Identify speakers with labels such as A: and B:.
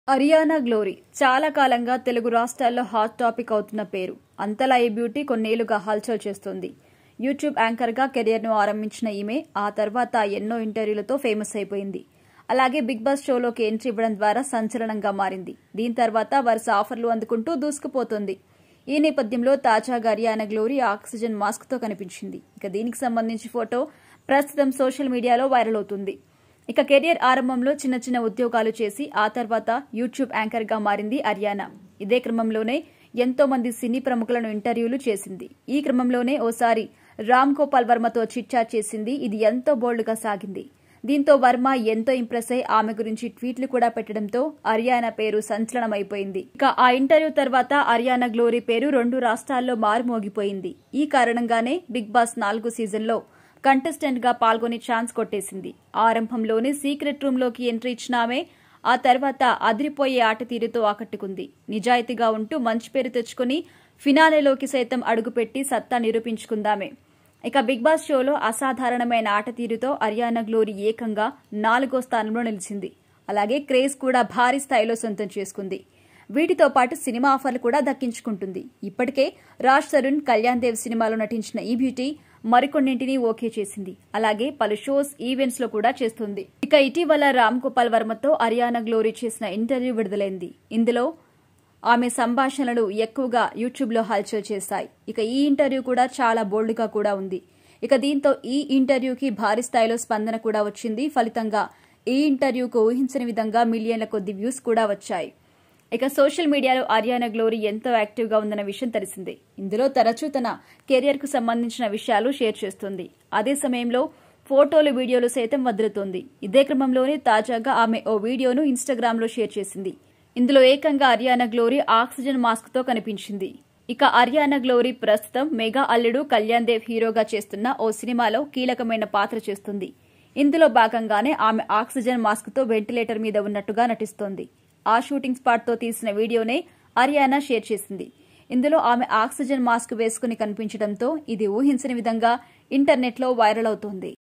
A: Ariyana glory చాలా కాలంగా తెలుగు రాష్ట్రాల్లో హాట్ టాపిక్ అవుతున్న పేరు అంతలా ఈ బ్యూటీ కొన్నేళ్లుగా హల్చల్ చేస్తోంది యూట్యూబ్ యాంకర్గా కెరియర్ను ఆరంభించిన ఈమె ఆ తర్వాత ఎన్నో ఇంటర్వ్యూలతో ఫేమస్ అయిపోయింది అలాగే బిగ్ బాస్ షోలోకి ఎంట్రీ ఇవ్వడం ద్వారా సంచలనంగా మారింది దీని తర్వాత వరుస ఆఫర్లు అందుకుంటూ దూసుకుపోతోంది ఈ నేపథ్యంలో తాజాగా అరియానా గ్లోరీ ఆక్సిజన్ మాస్క్తో కనిపించింది ఇక దీనికి సంబంధించి ఫోటో ప్రస్తుతం సోషల్ మీడియాలో వైరల్ అవుతుంది ఇక కెరియర్ ఆరంభంలో చిన్న చిన్న ఉద్యోగాలు చేసి ఆ తర్వాత యూట్యూబ్ యాంకర్ గా మారింది అరియానా ఇదే క్రమంలోనే ఎంతో మంది సినీ ప్రముఖులను ఇంటర్వ్యూలు చేసింది ఈ క్రమంలోనే ఓసారి రామ్ గోపాల్ వర్మతో చిట్చాట్ చేసింది ఇది ఎంతో బోల్డ్ గా సాగింది దీంతో వర్మ ఎంతో ఇంప్రెస్ అయి ఆమె గురించి ట్వీట్లు కూడా పెట్టడంతో అరియానా పేరు సంచలనమైపోయింది ఇక ఆ ఇంటర్వ్యూ తర్వాత అరియానా గ్లోరీ పేరు రెండు రాష్ట్రాల్లో మారుమోగిపోయింది ఈ కారణంగానే బిగ్ బాస్ నాలుగు సీజన్లో కంటెస్టెంట్ గా పాల్గొని ఛాన్స్ కొట్టేసింది ఆరంభంలోనే సీక్రెట్ రూమ్ లోకి ఎంట్రీ ఇచ్చిన ఆమె ఆ తర్వాత అదిరిపోయే ఆట తీరుతో ఆకట్టుకుంది నిజాయితీగా ఉంటూ మంచి పేరు తెచ్చుకుని ఫినాలేలోకి సైతం అడుగుపెట్టి సత్తా నిరూపించుకుందామే ఇక బిగ్ బాస్ షోలో అసాధారణమైన ఆట తీరుతో అరియానా గ్లోరీ ఏకంగా నాలుగో స్థానంలో నిలిచింది అలాగే క్రేజ్ కూడా భారీ స్థాయిలో సొంతం చేసుకుంది వీటితో పాటు సినిమా ఆఫర్లు కూడా దక్కించుకుంటుంది ఇప్పటికే రాజ్ తరుణ్ కళ్యాణ్ దేవ్ సినిమాలో నటించిన ఈ బ్యూటీ మరికొన్నింటిని ఓకే చేసింది అలాగే పలు షోస్ ఈవెంట్స్ లో కూడా చేస్తుంది ఇక ఇటీవల రామ్ గోపాల్ వర్మతో అరియానా గ్లోరీ చేసిన ఇంటర్వ్యూ విడుదలైంది ఇందులో ఆమె సంభాషణలు ఎక్కువగా యూట్యూబ్ లో హల్చల్ చేశాయి ఇక ఈ ఇంటర్వ్యూ కూడా చాలా బోల్డ్ గా కూడా ఉంది ఇక దీంతో ఈ ఇంటర్వ్యూకి భారీ స్థాయిలో స్పందన కూడా వచ్చింది ఫలితంగా ఈ ఇంటర్వ్యూకు ఊహించని విధంగా మిలియన్ల కొద్ది వ్యూస్ కూడా వచ్చాయి ఇక సోషల్ మీడియాలో ఆర్యానా గ్లోరీ ఎంతో యాక్టివ్ గా ఉందన్న విషయం తెలిసిందే ఇందులో తరచూ తన కెరియర్ కు సంబంధించిన విషయాలు షేర్ చేస్తుంది అదే సమయంలో ఫోటోలు వీడియోలు సైతం వదులుతోంది ఇదే క్రమంలోనే తాజాగా ఆమె ఓ వీడియోను ఇన్స్టాగ్రామ్ లో షేర్ చేసింది ఇందులో ఏకంగా అరియానా గ్లోరీ ఆక్సిజన్ మాస్క్ తో కనిపించింది ఇక అరియానా గ్లోరీ ప్రస్తుతం మెగా అల్లుడు కళ్యాణ్ దేవ్ హీరోగా చేస్తున్న ఓ సినిమాలో కీలకమైన పాత్ర చేస్తుంది ఇందులో భాగంగానే ఆమె ఆక్సిజన్ మాస్క్ తో వెంటిలేటర్ మీద ఉన్నట్టుగా నటిస్తోంది ఆ షూటింగ్ స్పాట్ తో తీసిన వీడియోనే అరియానా షేర్ చేసింది ఇందులో ఆమె ఆక్సిజన్ మాస్క్ వేసుకుని కనిపించడంతో ఇది ఊహించని విధంగా ఇంటర్నెట్లో వైరల్ అవుతోంది